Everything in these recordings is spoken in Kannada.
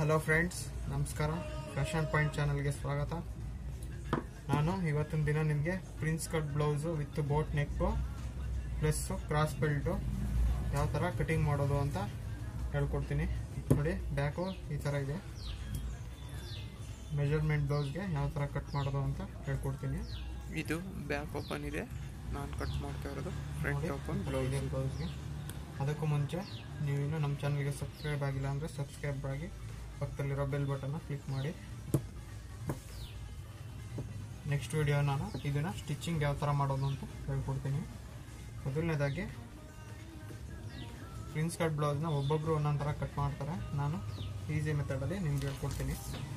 ಹಲೋ ಫ್ರೆಂಡ್ಸ್ ನಮಸ್ಕಾರ ಫ್ಯಾಷನ್ ಪಾಯಿಂಟ್ ಚಾನಲ್ಗೆ ಸ್ವಾಗತ ನಾನು ಇವತ್ತಿನ ದಿನ ನಿಮಗೆ prince cut blouse with boat neck plus cross belt ಯಾವ ಥರ ಕಟಿಂಗ್ ಮಾಡೋದು ಅಂತ ಹೇಳ್ಕೊಡ್ತೀನಿ ನೋಡಿ ಬ್ಯಾಕು ಈ ಥರ ಇದೆ ಮೆಜರ್ಮೆಂಟ್ ಬ್ಲೌಸ್ಗೆ ಯಾವ ಥರ ಕಟ್ ಮಾಡೋದು ಅಂತ ಹೇಳ್ಕೊಡ್ತೀನಿ ಇದು ಬ್ಯಾಕ್ ಓಪನ್ ಇದೆ ನಾನು ಕಟ್ ಮಾಡ್ತಾ ಇರೋದು ಫ್ರಂಟ್ ನೋಡಿ, ಓಪನ್ ಈ ಥರ ಇದೆ ಬ್ಲೌಸ್ಗೆ ಅದಕ್ಕೂ ಮುಂಚೆ ನೀವು ಇನ್ನೂ ನಮ್ಮ ಚಾನಲ್ಗೆ ಸಬ್ಸ್ಕ್ರೈಬ್ ಆಗಿಲ್ಲ ಅಂದರೆ ಸಬ್ಸ್ಕ್ರೈಬ್ ಆಗಿ ಪಕ್ಕದಲ್ಲಿರೋ ಬೆಲ್ ಬಟನ್ನ ಕ್ಲಿಕ್ ಮಾಡಿ ನೆಕ್ಸ್ಟ್ ವಿಡಿಯೋ ನಾನು ಇದನ್ನು ಸ್ಟಿಚಿಂಗ್ ಯಾವ ಥರ ಮಾಡೋದು ಅಂತ ಹೇಳ್ಕೊಡ್ತೀನಿ ಮೊದಲನೇದಾಗಿ ಪ್ರಿನ್ಸ್ ಕಟ್ ಬ್ಲೌಸ್ನ ಒಬ್ಬೊಬ್ಬರು ಒಂದೊಂದು ಥರ ಕಟ್ ಮಾಡ್ತಾರೆ ನಾನು ಈಸಿ ಮೆಥಡಲ್ಲಿ ನಿಮ್ಗೆ ಹೇಳ್ಕೊಡ್ತೀನಿ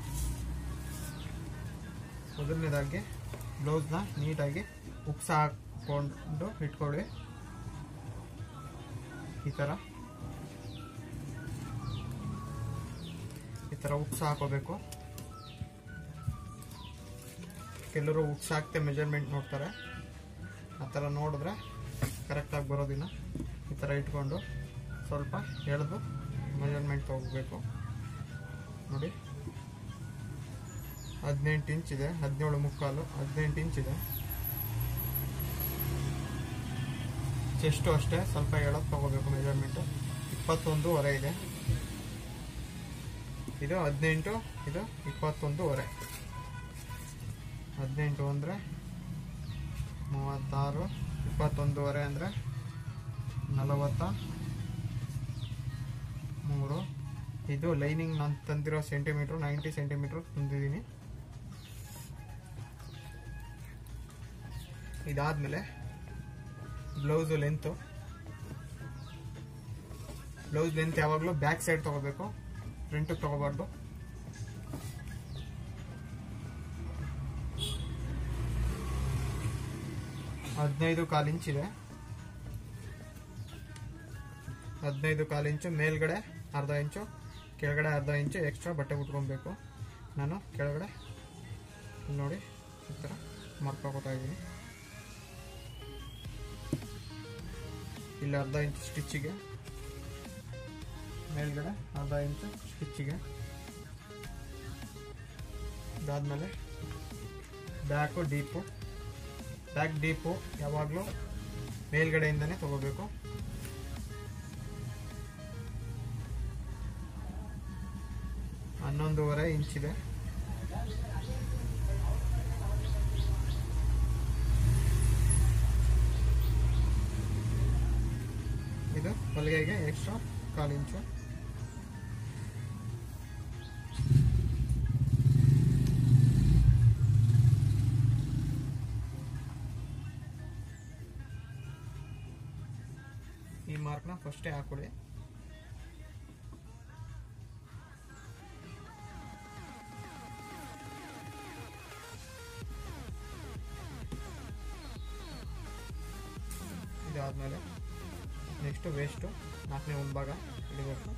ಮೊದಲನೇದಾಗಿ ಬ್ಲೌಸ್ನ ನೀಟಾಗಿ ಉಕ್ಸ ಹಾಕ್ಕೊಂಡು ಇಟ್ಕೊಳ್ಳಿ ಈ ಥರ ಈ ಥರ ಉಕ್ಸ ಹಾಕೋಬೇಕು ಕೆಲವರು ಉಕ್ಸ ಹಾಕ್ತೆ ಮೆಜರ್ಮೆಂಟ್ ನೋಡ್ತಾರೆ ಆ ಥರ ನೋಡಿದ್ರೆ ಕರೆಕ್ಟಾಗಿ ಬರೋದಿಲ್ಲ ಈ ಥರ ಇಟ್ಕೊಂಡು ಸ್ವಲ್ಪ ಎಳೆದು ಮೆಜರ್ಮೆಂಟ್ ತೊಗೋಬೇಕು ನೋಡಿ ಹದಿನೆಂಟು ಇಂಚ್ ಇದೆ ಹದಿನೇಳು ಮುಕ್ಕಾಲು ಹದಿನೆಂಟು ಇಂಚ್ ಇದೆ ಚೆಸ್ಟು ಅಷ್ಟೇ ಸ್ವಲ್ಪ ಎಳತ್ತು ತಗೋಬೇಕು ಮೆಜರ್ಮೆಂಟು ಇಪ್ಪತ್ತೊಂದೂವರೆ ಇದೆ ಇದು ಹದಿನೆಂಟು ಇದು ಇಪ್ಪತ್ತೊಂದೂವರೆ ಹದಿನೆಂಟು ಅಂದರೆ ಮೂವತ್ತಾರು ಇಪ್ಪತ್ತೊಂದೂವರೆ ಅಂದರೆ ನಲವತ್ತ ಮೂರು ಇದು ಲೈನಿಂಗ್ ನಾನು ತಂದಿರೋ ಸೆಂಟಿಮೀಟ್ರು ನೈಂಟಿ ಸೆಂಟಿಮೀಟ್ರ್ ತಂದಿದ್ದೀನಿ ಇದಾದಮೇಲೆ ಬ್ಲೌಸು ಲೆಂತು ಬ್ಲೌಸ್ ಲೆಂತ್ ಯಾವಾಗಲೂ ಬ್ಯಾಕ್ ಸೈಡ್ ತಗೋಬೇಕು ಫ್ರಂಟಿಗೆ ತಗೋಬಾರ್ದು ಹದಿನೈದು ಕಾಲು ಇಂಚ್ ಇದೆ ಹದಿನೈದು ಕಾಲು ಇಂಚು ಮೇಲ್ಗಡೆ ಅರ್ಧ ಇಂಚು ಕೆಳಗಡೆ ಅರ್ಧ ಇಂಚು ಎಕ್ಸ್ಟ್ರಾ ಬಟ್ಟೆ ಉಟ್ಕೊಬೇಕು ನಾನು ಕೆಳಗಡೆ ಇಲ್ಲಿ ನೋಡಿ ಈ ಥರ ಮಾಡ್ಕೋತಾ ಇದ್ದೀನಿ ಇಲ್ಲಿ ಅರ್ಧ ಇಂಚ್ ಸ್ಟಿಚ್ಚಿಗೆ ಮೇಲ್ಗಡೆ ಅರ್ಧ ಇಂಚು ಸ್ಟಿಚ್ಚಿಗೆ ಇದಾದ್ಮೇಲೆ ಬ್ಯಾಕು ಡೀಪು ಬ್ಯಾಕ್ ಡೀಪು ಯಾವಾಗಲೂ ಮೇಲ್ಗಡೆಯಿಂದನೇ ತಗೋಬೇಕು ಹನ್ನೊಂದೂವರೆ ಇಂಚಿದೆ ಇದು ಹೊಲಿಗೆಗೆ ಎಕ್ಸ್ಟ್ರಾ ಕಾಲು ಇಂಚು ಈ ಮಾರ್ಕ್ನ ಫಸ್ಟೇ ಹಾಕೊಳ್ಳಿ ಇದಾದ್ಮೇಲೆ ನೆಕ್ಸ್ಟ್ ವೇಸ್ಟು ನಾಲ್ಕನೇ ಮುಂಭಾಗ ಇಡಬೇಕು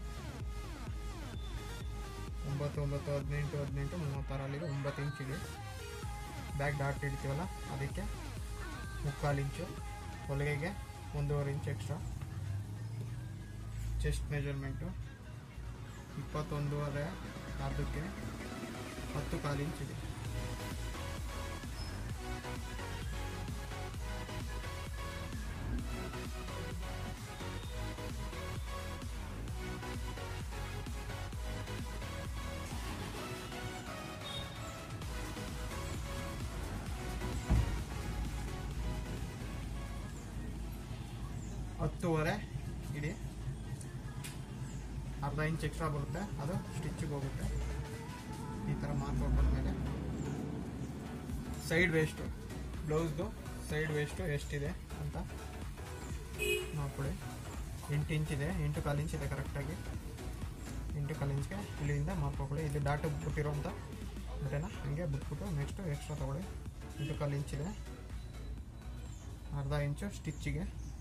ಒಂಬತ್ತು ಒಂಬತ್ತು ಹದಿನೆಂಟು ಹದಿನೆಂಟು ಮೂವತ್ತಾರು ಅಲ್ಲಿಗೆ ಒಂಬತ್ತು ಇಂಚಿಗೆ ಬ್ಯಾಗ್ ಡಾಟ್ ಇಡ್ತೀವಲ್ಲ ಅದಕ್ಕೆ ಮುಕ್ಕಾಲು ಇಂಚು ಹೊಲಿಗೆಗೆ ಒಂದೂವರೆ ಇಂಚ್ ಎಕ್ಸ್ಟ್ರಾ ಚೆಸ್ಟ್ ಮೆಜರ್ಮೆಂಟು ಇಪ್ಪತ್ತೊಂದೂವರೆ ಅರ್ಧಕ್ಕೆ ಹತ್ತು ಕಾಲು ಇಂಚಿದೆ ಹತ್ತುವರೆ ಇಡಿ ಅರ್ಧ ಇಂಚ್ ಎಕ್ಸ್ಟ್ರಾ ಬರುತ್ತೆ ಅದು ಸ್ಟಿಚ್ಗೆ ಹೋಗುತ್ತೆ ಈ ಥರ ಮಾಡ್ಕೊಂಡ್ಮೇಲೆ ಸೈಡ್ ವೇಸ್ಟು ಬ್ಲೌಸ್ದು ಸೈಡ್ ವೇಸ್ಟು ಎಷ್ಟಿದೆ ಅಂತ ನೋಡ್ಕೊಳ್ಳಿ ಎಂಟು ಇಂಚಿದೆ ಎಂಟು ಕಾಲು ಇಂಚಿದೆ ಕರೆಕ್ಟಾಗಿ ಎಂಟು ಕಾಲು ಇಂಚ್ಗೆ ಇಲ್ಲಿಂದ ಮಾಡ್ಕೊಕೊಳ್ಳಿ ಇದು ಡಾಟು ಬಿಟ್ಟಿರೋಂಥ ಬಟ್ಟೆನ ಹಂಗೆ ಬಿಟ್ಬಿಟ್ಟು ನೆಕ್ಸ್ಟು ಎಕ್ಸ್ಟ್ರಾ ತೊಗೊಳ್ಳಿ ಎಂಟು ಕಾಲು ಇಂಚಿದೆ ಅರ್ಧ ಇಂಚು ಸ್ಟಿಚ್ಚಿಗೆ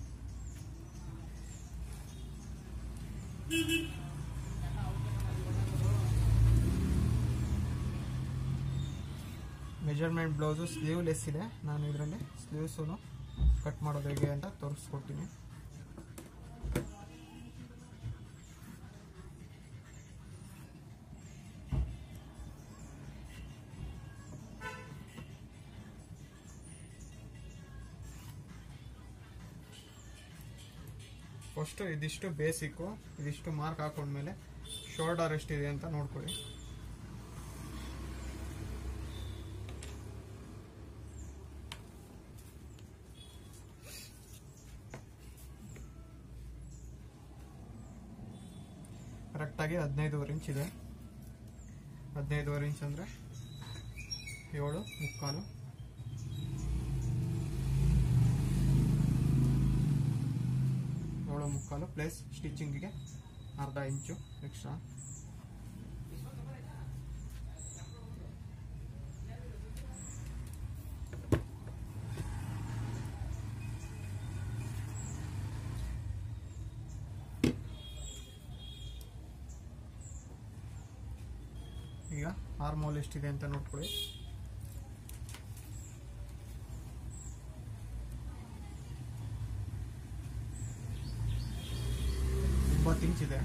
ಮೆಜರ್ಮೆಂಟ್ ಬ್ಲೌಸು ಸ್ಲೀವ್ಲೆಸ್ ಇದೆ ನಾನು ಇದರಲ್ಲಿ ಸ್ಲೀವ್ಸು ಕಟ್ ಮಾಡೋದು ಹೇಗೆ ಅಂತ ತೋರಿಸ್ಕೊಡ್ತೀನಿ ಫಸ್ಟ್ ಇದಿಷ್ಟು ಬೇಸಿಕ್ಕು ಇದಿಷ್ಟು ಮಾರ್ಕ್ ಹಾಕೊಂಡ್ಮೇಲೆ ಶೋಲ್ಡರ್ ಎಷ್ಟಿದೆ ಅಂತ ನೋಡ್ಕೊಳ್ಳಿ ಕರೆಕ್ಟಾಗಿ ಹದಿನೈದುವರೆ ಇಂಚ್ ಇದೆ ಹದಿನೈದುವರೆ ಇಂಚ್ ಅಂದರೆ ಏಳು ಮುಕ್ಕಾಲು ಏಳು ಮುಕ್ಕಾಲು ಪ್ಲಸ್ ಸ್ಟಿಚಿಂಗಿಗೆ ಅರ್ಧ ಇಂಚು ಎಕ್ಸ್ಟ್ರಾ ಈಗ ಹಾರ್ಮೋಲ್ ಎಷ್ಟಿದೆ ಅಂತ ನೋಡ್ಕೊಳ್ಳಿ ಒಂಬತ್ತು ಇಂಚ್ ಇದೆ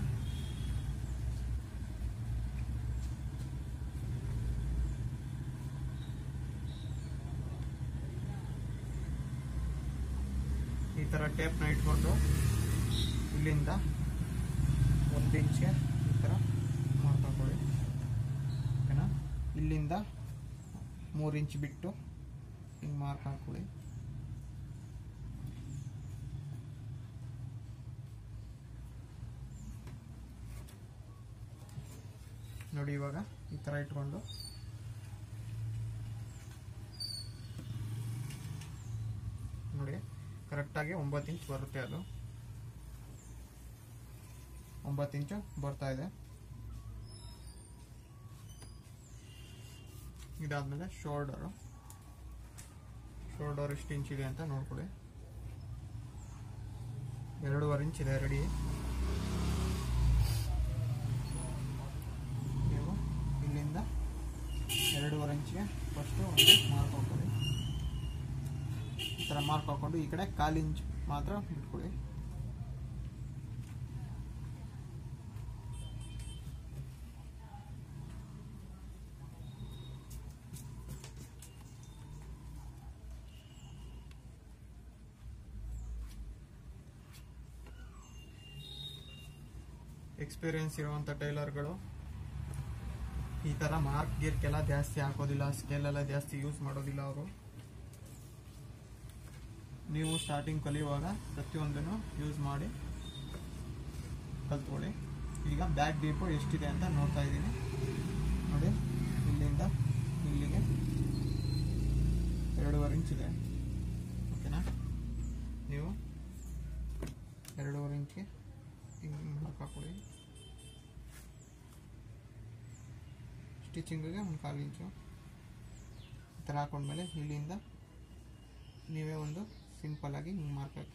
ಈ ಥರ ಟೇಪ್ನ ಇಟ್ಕೊಂಡು ಇಲ್ಲಿಂದ ಒಂದು ಇಂಚ್ಗೆ ಈ ಥರ ಮಾಡ್ಕೊಳ್ಳಿ ಓಕೆನಾ ಇಲ್ಲಿಂದ ಮೂರು ಇಂಚ್ ಬಿಟ್ಟು ಹಿಂಗೆ ಮಾರ್ಕ್ ಹಾಕೊಳ್ಳಿ ನೋಡಿ ಇವಾಗ ಈ ಥರ ಇಟ್ಕೊಂಡು ನೋಡಿ ಕರೆಕ್ಟಾಗಿ ಒಂಬತ್ತು ಇಂಚ್ ಬರುತ್ತೆ ಅದು ಒಂಬತ್ತು ಇಂಚು ಬರ್ತಾ ಇದೆ ಇದಾದ್ಮೇಲೆ ಶೋಲ್ಡರು ಶೋಲ್ಡರ್ ಎಷ್ಟು ಇಂಚ್ ಇದೆ ಅಂತ ನೋಡ್ಕೊಳ್ಳಿ ಎರಡೂವರೆ ಇಂಚ್ ಇದೆ ರೆಡಿ ನೀವು ಇಲ್ಲಿಂದ ಎರಡೂವರೆ ಇಂಚ್ಗೆ ಫಸ್ಟು ಒಂದು ಮಾರ್ಕ್ ಹಾಕೊಳ್ಳಿ ಈ ಥರ ಮಾರ್ಕ್ ಹಾಕೊಂಡು ಈ ಕಡೆ ಕಾಲು ಇಂಚ್ ಮಾತ್ರ ಬಿಟ್ಕೊಳ್ಳಿ ಎಕ್ಸ್ಪೀರಿಯನ್ಸ್ ಇರುವಂಥ ಟೈಲರ್ಗಳು ಈ ಥರ ಮಾರ್ಕ್ ಗೀರ್ಕೆಲ್ಲ ಜಾಸ್ತಿ ಹಾಕೋದಿಲ್ಲ ಸ್ಕೇಲೆಲ್ಲ ಜಾಸ್ತಿ ಯೂಸ್ ಮಾಡೋದಿಲ್ಲ ಅವರು ನೀವು ಸ್ಟಾರ್ಟಿಂಗ್ ಕಲಿಯುವಾಗ ಪ್ರತಿಯೊಂದನ್ನು ಯೂಸ್ ಮಾಡಿ ಕಲ್ತ್ಕೊಳ್ಳಿ ಈಗ ಬ್ಯಾಕ್ ಡೀಪು ಎಷ್ಟಿದೆ ಅಂತ ನೋಡ್ತಾ ಇದ್ದೀನಿ ನೋಡಿ ಇಲ್ಲಿಂದ ಇಲ್ಲಿಗೆ ಎರಡೂವರೆ ಇಂಚ್ ಇದೆ ಓಕೆನಾ ನೀವು ಎರಡೂವರೆ ಇಂಚ್ಗೆ ಹಿಂಗೆ ಮಾರ್ಕ್ ಹಾಕೊಳ್ಳಿ ಸ್ಟಿಚಿಂಗಿಗೆ ಒಂದು ಕಾಲು ಇಂಚು ಈ ಥರ ಹಾಕೊಂಡ್ಮೇಲೆ ಇಲ್ಲಿಂದ ನೀವೇ ಒಂದು ಸಿಂಪಲ್ ಆಗಿ ಹಿಂಗೆ ಮಾರ್ಕ್ ಹಾಕಿ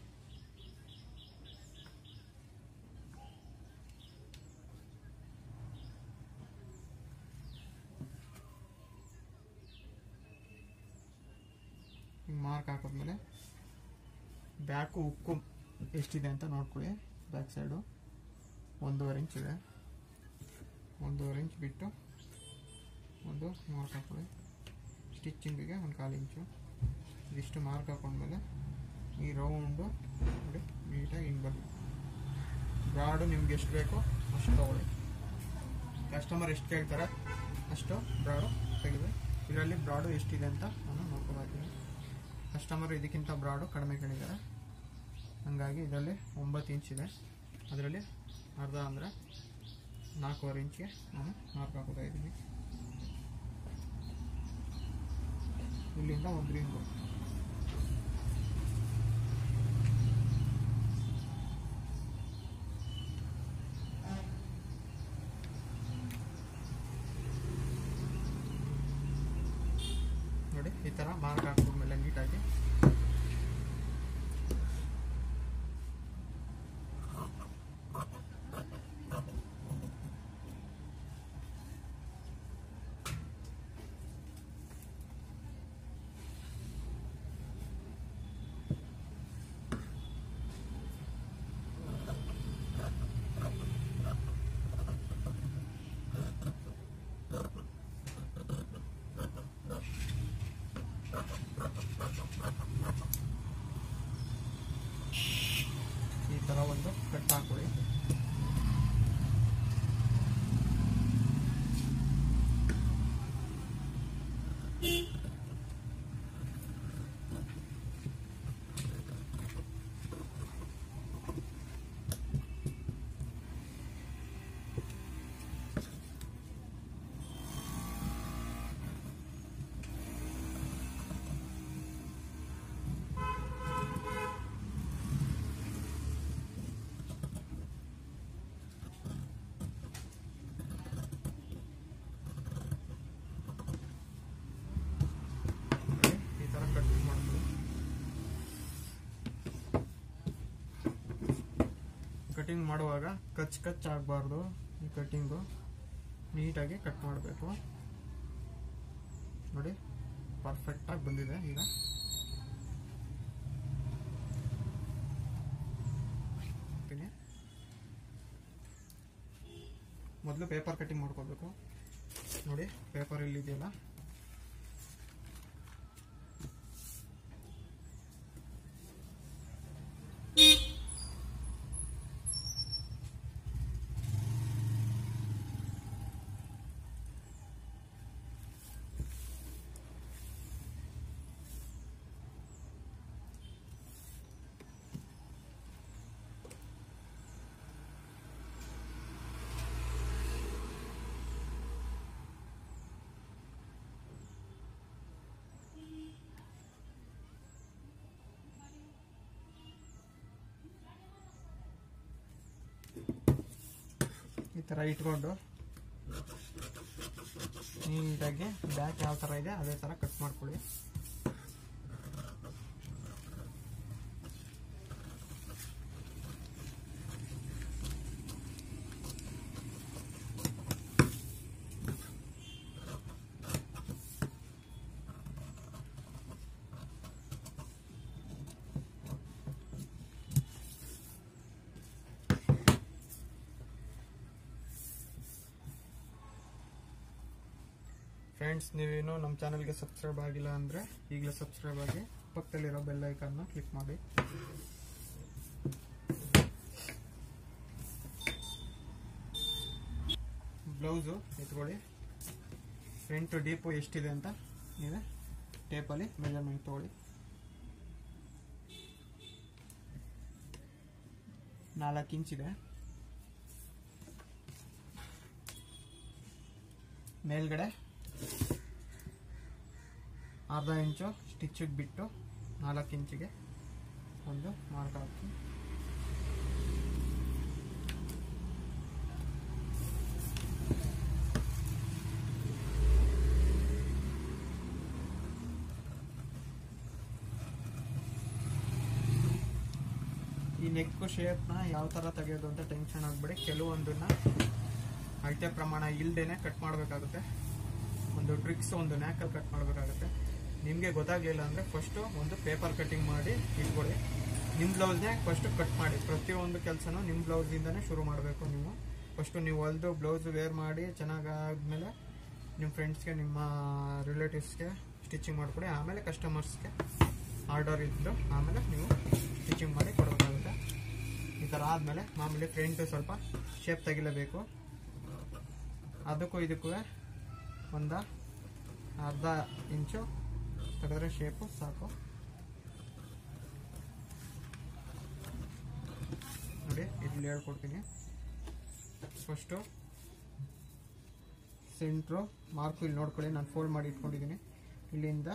ಹಿಂಗೆ ಮಾರ್ಕ್ ಹಾಕಿದ್ಮೇಲೆ ಬ್ಯಾಕು ಉಕ್ಕು ಎಷ್ಟಿದೆ ಅಂತ ನೋಡ್ಕೊಳ್ಳಿ ಬ್ಯಾಕ್ ಸೈಡು ಒಂದೂವರೆ ಇಂಚ್ ಇದೆ ಒಂದೂವರೆ ಇಂಚ್ ಬಿಟ್ಟು ಒಂದು ಮಾರ್ಕ್ ಹಾಕೊಳ್ಳಿ ಸ್ಟಿಚಿಂಗಿಗೆ ಒಂದು ಕಾಲು ಇಂಚು ಇದಿಷ್ಟು ಮಾರ್ಕ್ ಹಾಕೊಂಡ್ಮೇಲೆ ಈ ರೌಂಡು ನೋಡಿ ನೀಟಾಗಿ ಹಿಂಗೆ ಬರಲಿ ಬ್ರಾಡು ನಿಮ್ಗೆ ಎಷ್ಟು ಬೇಕೋ ಅಷ್ಟು ತಗೊಳ್ಳಿ ಕಸ್ಟಮರ್ ಎಷ್ಟು ಕೇಳ್ತಾರೆ ಅಷ್ಟು ಬ್ರಾಡು ತೆಗೆದು ಇದರಲ್ಲಿ ಬ್ರಾಡು ಎಷ್ಟಿದೆ ಅಂತ ನಾನು ನೋಡ್ಕೊಳ್ತೀನಿ ಕಸ್ಟಮರ್ ಇದಕ್ಕಿಂತ ಬ್ರಾಡು ಕಡಿಮೆ ಕೇಳಿದ್ದಾರೆ ಹಾಗಾಗಿ ಇದರಲ್ಲಿ ಒಂಬತ್ತು ಇಂಚ್ ಇದೆ ಅದರಲ್ಲಿ ಅರ್ಧ ಅಂದರೆ ನಾಲ್ಕೂವರೆ ಇಂಚ್ಗೆ ನಾನು ಮಾರ್ಕ್ ಹಾಕೋತಾ ಇದ್ದೀನಿ ಇಲ್ಲಿಂದ ಒಂದು ರಿಂಗು ನೋಡಿ ಈ ಥರ ಮಾರ್ಕ್ ಹಾಕಿದ್ಮೇಲೆ ನೀಟಾಗಿ ಥರ ಒಂದು ಕಟ್ ಹಾಕೊಳ್ಳಿ ಈ ಥರ ಕಟ್ ಮಾಡ್ಕೊಳ್ಳಿ ಕಟಿಂಗ್ ಮಾಡುವಾಗ ಕಚ್ ಕಚ್ ಆಗಬಾರ್ದು ಈ ಕಟ್ಟಿಂಗು ನೀಟಾಗಿ ಕಟ್ ಮಾಡಬೇಕು ನೋಡಿ ಪರ್ಫೆಕ್ಟಾಗಿ ಬಂದಿದೆ ಈಗ ಹಾಕ್ತೀನಿ. ಮೊದಲು ಪೇಪರ್ ಕಟಿಂಗ್ ಮಾಡ್ಕೋಬೇಕು ನೋಡಿ ಪೇಪರ್ ಇಲ್ಲಿದೆಯಲ್ಲ ಈ ಥರ ಇಟ್ಕೊಂಡು ನೀಟಾಗಿ ಬ್ಯಾಕ್ ಯಾವ ಥರ ಇದೆ ಅದೇ ಥರ ಕಟ್ ಮಾಡ್ಕೊಳ್ಳಿ ಫ್ರೆಂಡ್ಸ್ ನೀವೇನು ನಮ್ಮ ಚಾನಲ್ಗೆ ಸಬ್ಸ್ಕ್ರೈಬ್ ಆಗಿಲ್ಲ ಅಂದರೆ ಈಗಲೇ ಸಬ್ಸ್ಕ್ರೈಬ್ ಆಗಿ ಪಕ್ಕದಲ್ಲಿರೋ ಬೆಲ್ ಐಕನ್ನ ಕ್ಲಿಕ್ ಮಾಡಿ ಬ್ಲೌಸು ಎತ್ಕೊಳ್ಳಿ ಫ್ರಂಟ್ ಡೀಪು ಎಷ್ಟಿದೆ ಅಂತ ನೀವೇ ಟೇಪಲ್ಲಿ ಮೆಜರ್ಮೆಂಟ್ ತೊಗೊಳ್ಳಿ ನಾಲ್ಕು ಇಂಚಿದೆ ಮೇಲ್ಗಡೆ ಅರ್ಧ ಇಂಚು ಸ್ಟಿಚ್ಚಿಗೆ ಬಿಟ್ಟು ನಾಲ್ಕು ಇಂಚಿಗೆ ಒಂದು ಮಾರ್ಕ್ ಹಾಕಿ ಈ ನೆಕ್ ಶೇಪ್ನ ಯಾವ ಥರ ತೆಗೆಯೋದು ಅಂತ ಟೆನ್ಷನ್ ಆಗಬೇಡಿ ಕೆಲವೊಂದನ್ನ ಅಳತೆ ಪ್ರಮಾಣ ಇಲ್ದೇನೆ ಕಟ್ ಮಾಡಬೇಕಾಗುತ್ತೆ ಒಂದು ಟ್ರಿಕ್ಸ್ ಒಂದು ನ್ಯಾಕಲ್ಲಿ ಕಟ್ ಮಾಡಬೇಕಾಗುತ್ತೆ ನಿಮಗೆ ಗೊತ್ತಾಗ್ಲಿಲ್ಲ ಅಂದರೆ ಫಸ್ಟು ಒಂದು ಪೇಪರ್ ಕಟಿಂಗ್ ಮಾಡಿ ಇಟ್ಕೊಳ್ಳಿ ನಿಮ್ಮ ಬ್ಲೌಸ್ನೇ ಫಸ್ಟು ಕಟ್ ಮಾಡಿ ಪ್ರತಿಯೊಂದು ಕೆಲಸನೂ ನಿಮ್ಮ ಬ್ಲೌಸಿಂದನೇ ಶುರು ಮಾಡಬೇಕು ನೀವು ಫಸ್ಟು ನೀವು ಹೊಲಿದು ಬ್ಲೌಸ್ ವೇರ್ ಮಾಡಿ ಚೆನ್ನಾಗಾದ್ಮೇಲೆ ನಿಮ್ಮ ಫ್ರೆಂಡ್ಸ್ಗೆ ನಿಮ್ಮ ರಿಲೇಟಿವ್ಸ್ಗೆ ಸ್ಟಿಚಿಂಗ್ ಮಾಡಿಕೊಡಿ ಆಮೇಲೆ ಕಸ್ಟಮರ್ಸ್ಗೆ ಆರ್ಡರ್ ಇದ್ದು ಆಮೇಲೆ ನೀವು ಸ್ಟಿಚಿಂಗ್ ಮಾಡಿ ಕೊಡಬೇಕಾಗುತ್ತೆ ಈ ಥರ ಆದಮೇಲೆ ಮಾಮೂಲಿ ಫ್ರಂಟ್ ಸ್ವಲ್ಪ ಶೇಪ್ ತೆಗಿಲೇಬೇಕು ಅದಕ್ಕೂ ಇದಕ್ಕೂ ಒಂದು ಅರ್ಧ ಇಂಚು ತೆಗೆದ್ರೆ ಶೇಪು ಸಾಕು ನೋಡಿ ಇಲ್ಲಿ ಹೇಳ್ಕೊಡ್ತೀನಿ ಫಸ್ಟು ಸೆಂಟ್ರು ಮಾರ್ಕು ಇಲ್ಲಿ ನೋಡ್ಕೊಳ್ಳಿ ನಾನು ಫೋಲ್ಡ್ ಮಾಡಿ ಇಟ್ಕೊಂಡಿದ್ದೀನಿ ಇಲ್ಲಿಂದ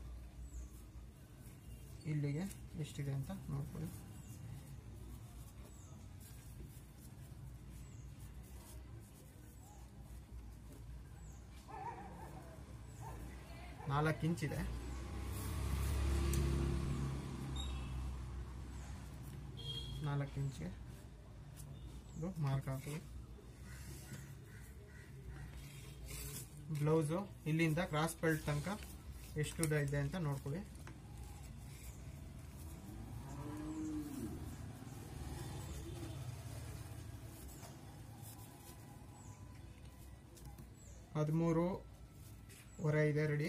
ಇಲ್ಲಿಗೆ ಎಷ್ಟಿದೆ ಅಂತ ನೋಡ್ಕೊಳ್ಳಿ ನಾಲ್ಕು ಇಂಚಿದೆ ನಾಲ್ಕು ಇಂಚಿಗೆ ಇದು ಮಾರ್ಕ್ ಹಾಕಿ ಬ್ಲೌಸು ಇಲ್ಲಿಂದ ಕ್ರಾಸ್ ಬೆಲ್ಟ್ ತನಕ ಎಷ್ಟು ಉದ್ದ ಇದೆ ಅಂತ ನೋಡ್ಕೊಳ್ಳಿ ಹದಿಮೂರು ಹೊರ ಇದೆ ರೆಡಿ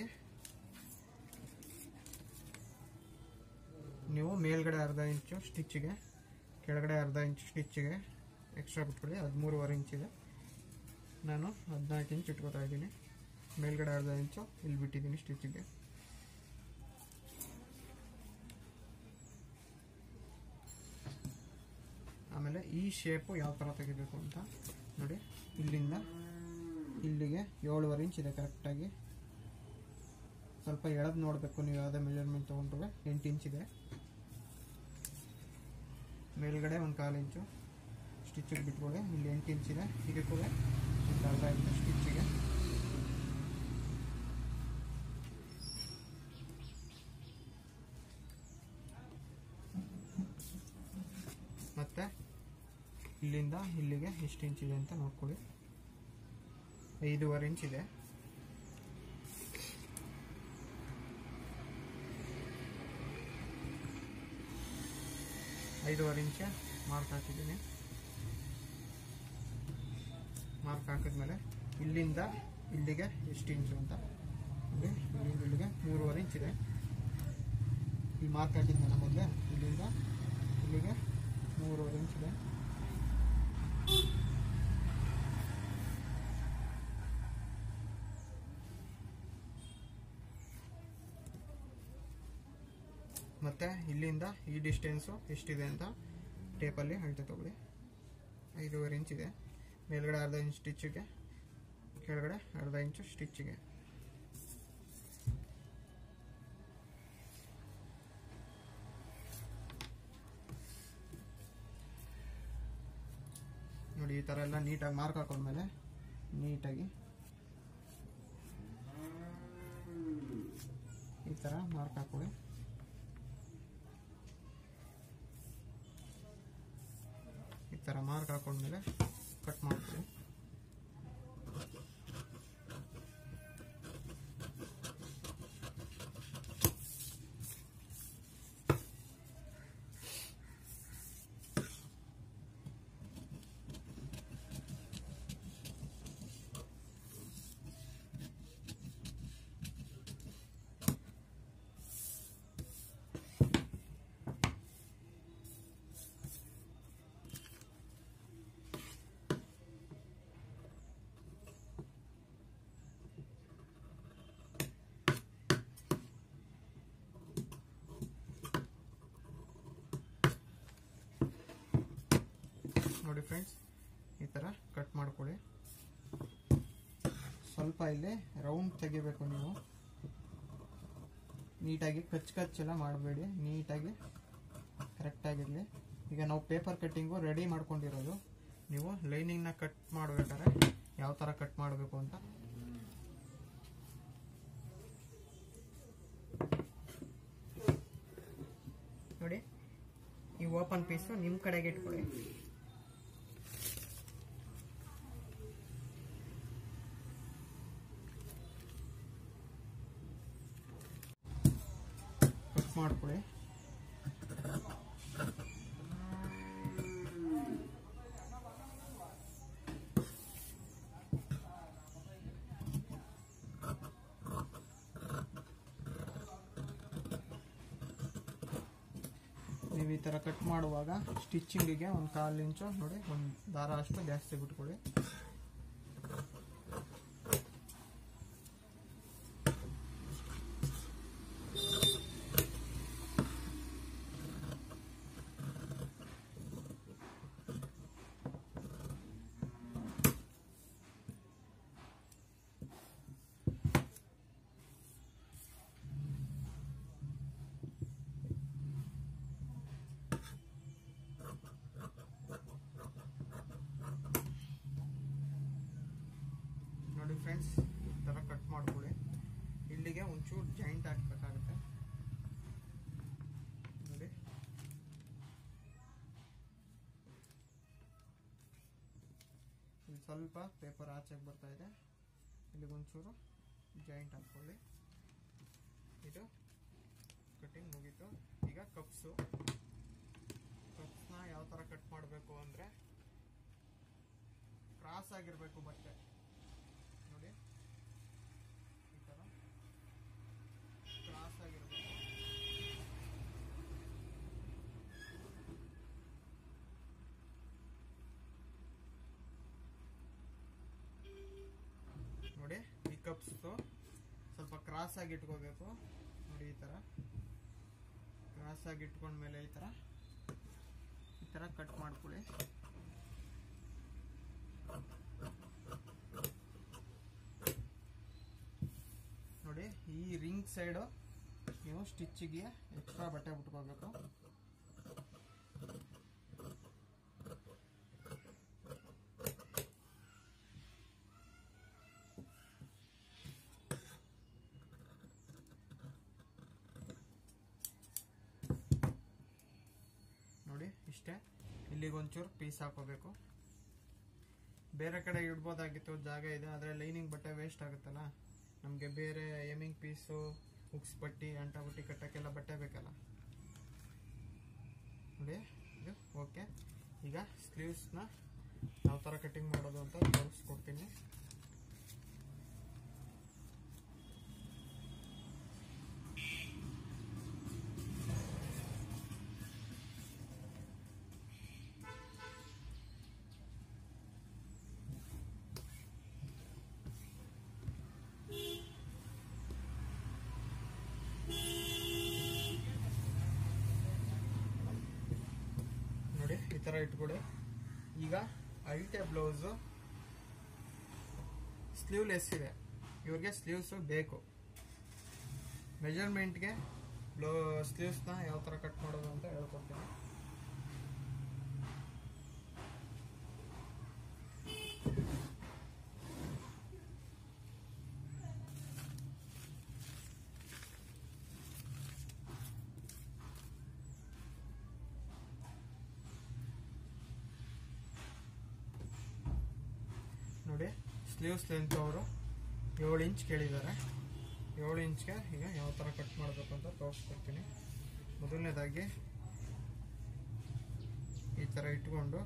ನೀವು ಮೇಲ್ಗಡೆ ಅರ್ಧ ಇಂಚು ಸ್ಟಿಚ್ಗೆ ಕೆಳಗಡೆ ಅರ್ಧ ಇಂಚ್ ಸ್ಟಿಚ್ಗೆ ಎಕ್ಸ್ಟ್ರಾ ಬಿಟ್ಕೊಳ್ಳಿ ಹದಿಮೂರುವರೆ ಇಂಚ್ ಇದೆ ನಾನು ಹದಿನಾಲ್ಕು ಇಂಚ್ ಇಟ್ಕೋತಾ ಇದ್ದೀನಿ ಮೇಲ್ಗಡೆ ಅರ್ಧ ಇಂಚು ಇಲ್ಲಿ ಬಿಟ್ಟಿದ್ದೀನಿ ಸ್ಟಿಚ್ಗೆ ಆಮೇಲೆ ಈ ಶೇಪು ಯಾವ ಥರ ತೆಗಿಬೇಕು ಅಂತ ನೋಡಿ ಇಲ್ಲಿಂದ ಇಲ್ಲಿಗೆ ಏಳುವರೆ ಇಂಚ್ ಇದೆ ಕರೆಕ್ಟಾಗಿ ಸ್ವಲ್ಪ ಎಳೆದು ನೋಡಬೇಕು ನೀವು ಯಾವುದೇ ಮೆಜರ್ಮೆಂಟ್ ತೊಗೊಂಡ್ರೆ ಎಂಟು ಇಂಚ್ ಇದೆ ಮೇಲ್ಗಡೆ ಒಂದು ಕಾಲು ಇಂಚು ಸ್ಟಿಚ್ಚಿಗೆ ಬಿಟ್ಕೊಳ್ಳಿ ಇಲ್ಲಿ ಎಂಟು ಇಂಚ್ ಇದೆ ಇದಕ್ಕೂ ಒಂದು ಅರ್ಧ ಇಂಚು ಸ್ಟಿಚ್ಚಿಗೆ ಮತ್ತೆ ಇಲ್ಲಿಂದ ಇಲ್ಲಿಗೆ ಎಷ್ಟು ಇಂಚ್ ಇದೆ ಅಂತ ನೋಡ್ಕೊಳ್ಳಿ ಐದೂವರೆ ಇಂಚ್ ಇದೆ ಐದೂವರೆ ಇಂಚ್ ಮಾರ್ಕ್ ಹಾಕಿದ್ದೀನಿ ಮಾರ್ಕ್ ಹಾಕಿದ್ಮೇಲೆ ಇಲ್ಲಿಂದ ಇಲ್ಲಿಗೆ ಎಷ್ಟು ಇಂಚು ಅಂತ ನೋಡಿ ಇಲ್ಲಿಂದ ಇಲ್ಲಿಗೆ ಮೂರುವರೆ ಇಂಚ್ ಇದೆ ಇಲ್ಲಿ ಮಾರ್ಕ್ ಹಾಕಿದ್ಮೇಲೆ ಮೊದಲೇ ಇಲ್ಲಿಂದ ಇಲ್ಲಿಗೆ ಮೂರುವರೆ ಇಂಚ್ ಇದೆ ಮತ್ತೆ ಇಲ್ಲಿಂದ ಈ ಡಿಸ್ಟೆನ್ಸು ಎಷ್ಟಿದೆ ಅಂತ ಟೇಪಲ್ಲಿ ಅಳತೆ ತಗೊಳ್ಳಿ ಐದೂವರೆ ಇಂಚ್ ಇದೆ ಮೇಲ್ಗಡೆ ಅರ್ಧ ಇಂಚ್ ಸ್ಟಿಚ್ಚಿಗೆ ಕೆಳಗಡೆ ಅರ್ಧ ಇಂಚು ಸ್ಟಿಚ್ಚಿಗೆ ನೋಡಿ ಈ ಥರ ಎಲ್ಲ ನೀಟಾಗಿ ಮಾರ್ಕ್ ಹಾಕೊಂಡ್ಮೇಲೆ ನೀಟಾಗಿ ಈ ಥರ ಮಾರ್ಕ್ ಹಾಕೊಳ್ಳಿ ಈ ಥರ ಮಾರ್ಕ್ ಹಾಕೊಂಡ್ಮೇಲೆ ಕಟ್ ಮಾಡ್ಕೊಳ್ಳಿ ನೋಡಿ ಫ್ರೆಂಡ್ಸ್ ಈ ಥರ ಕಟ್ ಮಾಡ್ಕೊಳ್ಳಿ ಸ್ವಲ್ಪ ಇಲ್ಲಿ ರೌಂಡ್ ತೆಗಿಬೇಕು ನೀವು ನೀಟಾಗಿ ಕಚ್ ಕಚ್ಚೆಲ್ಲ ಮಾಡಬೇಡಿ ನೀಟಾಗಿ ಕರೆಕ್ಟಾಗಿರಲಿ ಈಗ ನಾವು ಪೇಪರ್ ಕಟ್ಟಿಂಗು ರೆಡಿ ಮಾಡ್ಕೊಂಡಿರೋದು ನೀವು ಲೈನಿಂಗ್ನ ಕಟ್ ಮಾಡ್ಬೇಕಾದ್ರೆ ಯಾವ ಥರ ಕಟ್ ಮಾಡಬೇಕು ಅಂತ ನೋಡಿ ಈ ಓಪನ್ ಪೀಸು ನಿಮ್ಮ ಕಡೆಗೆ ಇಟ್ಕೊಳ್ಳಿ ಕಟ್ ಮಾಡ್ಕೊಳ್ಳಿ ನೀವು ಈ ಥರ ಕಟ್ ಮಾಡುವಾಗ ಸ್ಟಿಚ್ಚಿಂಗಿಗೆ ಒಂದು ಕಾಲು ಇಂಚು ನೋಡಿ ಒಂದು ದಾರ ಅಷ್ಟು ಜಾಸ್ತಿ ಬಿಟ್ಕೊಳ್ಳಿ ನೋಡಿ ಫ್ರೆಂಡ್ಸ್ ಈ ಥರ ಕಟ್ ಮಾಡ್ಕೊಳ್ಳಿ ಇಲ್ಲಿಗೆ ಒಂಚೂರು ಜಾಯಿಂಟ್ ಹಾಕ್ಬೇಕಾಗುತ್ತೆ ನೋಡಿ ಇಲ್ಲಿ ಸ್ವಲ್ಪ ಪೇಪರ್ ಆಚೆಗೆ ಬರ್ತಾ ಇದೆ ಇಲ್ಲಿಗೆ ಒಂಚೂರು ಜಾಯಿಂಟ್ ಹಾಕ್ಕೊಳ್ಳಿ ಇದು ಕಟಿಂಗ್ ಮುಗೀತು ಈಗ ಕಪ್ಸು ಕಪ್ಸ್ನ ಯಾವ ಥರ ಕಟ್ ಮಾಡಬೇಕು ಅಂದರೆ ಕ್ರಾಸ್ ಆಗಿರಬೇಕು ಬಟ್ಟೆ ನೋಡಿ ಈ ಥರ ಕ್ರಾಸ್ ಆಗಿರಬೇಕು ತೋರಿಸ್ತು ಸ್ವಲ್ಪ ಕ್ರಾಸ್ ಆಗಿ ಇಟ್ಕೋಬೇಕು ನೋಡಿ ಈ ಥರ ಕ್ರಾಸ್ ಆಗಿ ಇಟ್ಕೊಂಡ್ಮೇಲೆ ಈ ಥರ ಈ ಥರ ಕಟ್ ಮಾಡ್ಕೊಳ್ಳಿ ನೋಡಿ ಈ ರಿಂಗ್ ಸೈಡು ನೀವು ಸ್ಟಿಚ್ಚಿಗೆ ಎಕ್ಸ್ಟ್ರಾ ಬಟ್ಟೆ ಬಿಟ್ಕೋಬೇಕು ನೋಡಿ ಇಷ್ಟೇ ಇಲ್ಲಿಗೆ ಒಂಚೂರು ಪೀಸ್ ಹಾಕೋಬೇಕು ಬೇರೆ ಕಡೆ ಇಡ್ಬೋದಾಗಿತ್ತು ಜಾಗ ಇದೆ ಆದರೆ ಲೈನಿಂಗ್ ಬಟ್ಟೆ ವೇಸ್ಟ್ ಆಗುತ್ತಲ್ಲ ನಮಗೆ ಬೇರೆ ಏಮಿಂಗ್ ಪೀಸು ಹುಕ್ಸ್ ಪಟ್ಟಿ ಅಂಟ ಬಟ್ಟಿ ಕಟ್ಟಕ್ಕೆಲ್ಲ ಬಟ್ಟೆ ಬೇಕಲ್ಲ ನೋಡಿ ಇದು ಓಕೆ ಈಗ ಸ್ಲೀವ್ಸ್ನ ಯಾವ ಥರ ಕಟಿಂಗ್ ಮಾಡೋದು ಅಂತ ತೋರಿಸ್ಕೊಡ್ತೀನಿ ನೋಡಿ ಈ ಥರ ಇಟ್ಕೊಡಿ ಈಗ ಅಲ್ಟೆ ಬ್ಲೌಸು ಸ್ಲೀವ್ಲೆಸ್ ಇದೆ ಇವ್ರಿಗೆ ಸ್ಲೀವ್ಸು ಬೇಕು ಮೆಜರ್ಮೆಂಟ್ಗೆ ಬ್ಲೌ ಸ್ಲೀವ್ಸ್ನ ಯಾವ ಥರ ಕಟ್ ಮಾಡೋದು ಅಂತ ಹೇಳ್ಕೊಡ್ತೀನಿ ನೋಡಿ ಸ್ಲೀವ್ಸ್ ಲೆಂತ್ ಅವರು ಏಳು ಇಂಚ್ ಕೇಳಿದ್ದಾರೆ ಏಳು ಇಂಚ್ಗೆ ಈಗ ಯಾವ ಥರ ಕಟ್ ಮಾಡಬೇಕು ಅಂತ ತೋರಿಸ್ಕೊಡ್ತೀನಿ ಮೊದಲನೇದಾಗಿ ಈ ಥರ ಇಟ್ಕೊಂಡು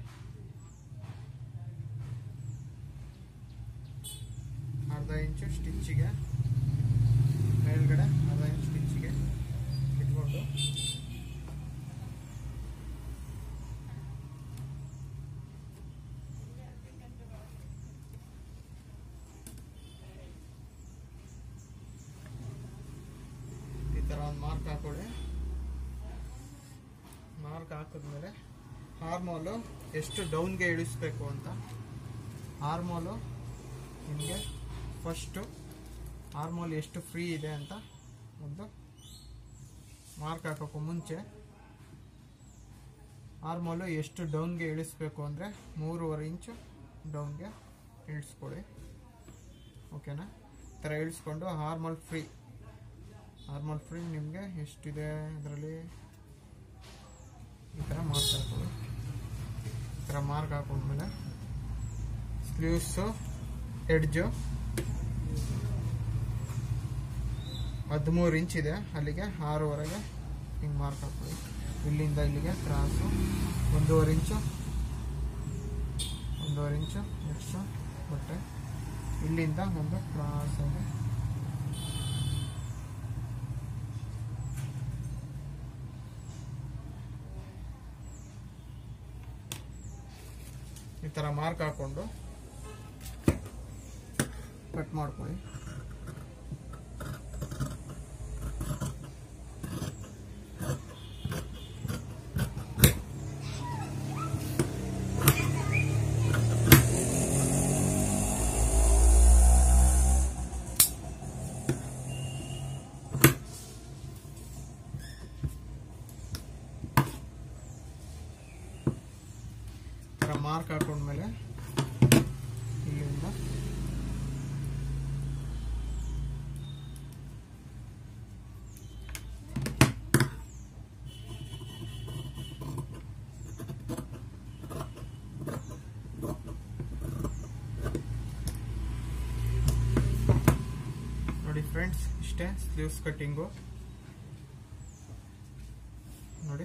ಅರ್ಧ ಇಂಚು ಸ್ಟಿಚ್ಚಿಗೆ ಮೇಲ್ಗಡೆ ಅರ್ಧ ಇಂಚ್ ಸ್ಟಿಚ್ಚಿಗೆ ಇಟ್ಕೊಂಡು ಈ ಥರ ಒಂದು ಮಾರ್ಕ್ ಹಾಕೊಳ್ಳಿ ಮಾರ್ಕ್ ಹಾಕಿದ್ಮೇಲೆ ಹಾರ್ಮೋಲು ಎಷ್ಟು ಡೌನ್ಗೆ ಇಳಿಸ್ಬೇಕು ಅಂತ ಹಾರ್ಮೋಲು ನಿಮಗೆ ಫಸ್ಟು ಹಾರ್ಮೋಲ್ ಎಷ್ಟು ಫ್ರೀ ಇದೆ ಅಂತ ಒಂದು ಮಾರ್ಕ್ ಹಾಕೋಕ್ಕೂ ಮುಂಚೆ ಹಾರ್ಮೋಲು ಎಷ್ಟು ಡೌನ್ಗೆ ಇಳಿಸ್ಬೇಕು ಅಂದರೆ ಮೂರುವರೆ ಇಂಚು ಡೌನ್ಗೆ ಇಳಿಸ್ಕೊಳ್ಳಿ ಓಕೆನಾ ಈ ಥರ ಇಳಿಸ್ಕೊಂಡು ಹಾರ್ಮೋಲ್ ಫ್ರೀ ನಾರ್ಮಲ್ ಫ್ರೀ ನಿಮಗೆ ಎಷ್ಟಿದೆ ಇದರಲ್ಲಿ ಈ ಥರ ಮಾರ್ಕ್ ಹಾಕೊಳ್ಳಿ ಈ ಥರ ಮಾರ್ಕ್ ಹಾಕೊಂಡ್ಮೇಲೆ ಸ್ಲೀವ್ಸು ಎಡ್ಜು ಹದಿಮೂರು ಇಂಚ್ ಇದೆ ಅಲ್ಲಿಗೆ ಆರೂವರೆಗೆ ಹಿಂಗೆ ಮಾರ್ಕ್ ಹಾಕೊಳ್ಳಿ ಇಲ್ಲಿಂದ ಇಲ್ಲಿಗೆ ಕ್ರಾಸು ಒಂದೂವರೆ ಇಂಚು ಒಂದೂವರೆ ಇಂಚು ಎಕ್ಸ್ಟ್ರಾ ಬಟ್ಟೆ ಇಲ್ಲಿಂದ ಒಂದು ಕ್ರಾಸಾಗಿ ಈ ಥರ ಮಾರ್ಕ್ ಹಾಕೊಂಡು ಕಟ್ ಮಾಡ್ಕೊಳ್ಳಿ ಈ ಥರ ಮಾರ್ಕ್ ಹಾಕೊಂಡ್ಮೇಲೆ ಇಲ್ಲಿಂದ ನೋಡಿ ಫ್ರೆಂಡ್ಸ್ ಇಷ್ಟೇ ಸ್ಲೀವ್ಸ್ ಕಟ್ಟಿಂಗು ನೋಡಿ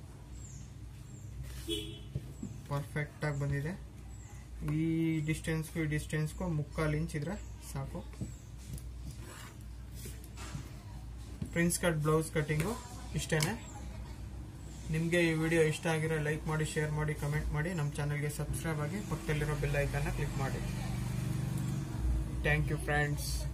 ಪರ್ಫೆಕ್ಟಾಗಿ ಬಂದಿದೆ ಈ ಡಿಸ್ಟೆನ್ಸ್ಗೂ ಈ ಡಿಸ್ಟೆನ್ಸ್ಗೂ ಮುಕ್ಕಾಲು ಇಂಚ್ ಇದ್ರೆ ಸಾಕು ಪ್ರಿನ್ಸ್ ಕಟ್ ಬ್ಲೌಸ್ ಕಟ್ಟಿಂಗು ಇಷ್ಟೇನೆ ನಿಮಗೆ ಈ ವಿಡಿಯೋ ಇಷ್ಟ ಆಗಿರೋ ಲೈಕ್ ಮಾಡಿ ಶೇರ್ ಮಾಡಿ ಕಮೆಂಟ್ ಮಾಡಿ ನಮ್ಮ ಚಾನಲ್ಗೆ ಸಬ್ಸ್ಕ್ರೈಬ್ ಆಗಿ ಪಕ್ಕದಲ್ಲಿರೋ ಬೆಲ್ ಐಕನ್ನ ಕ್ಲಿಕ್ ಮಾಡಿ ಥ್ಯಾಂಕ್ ಯು ಫ್ರೆಂಡ್ಸ್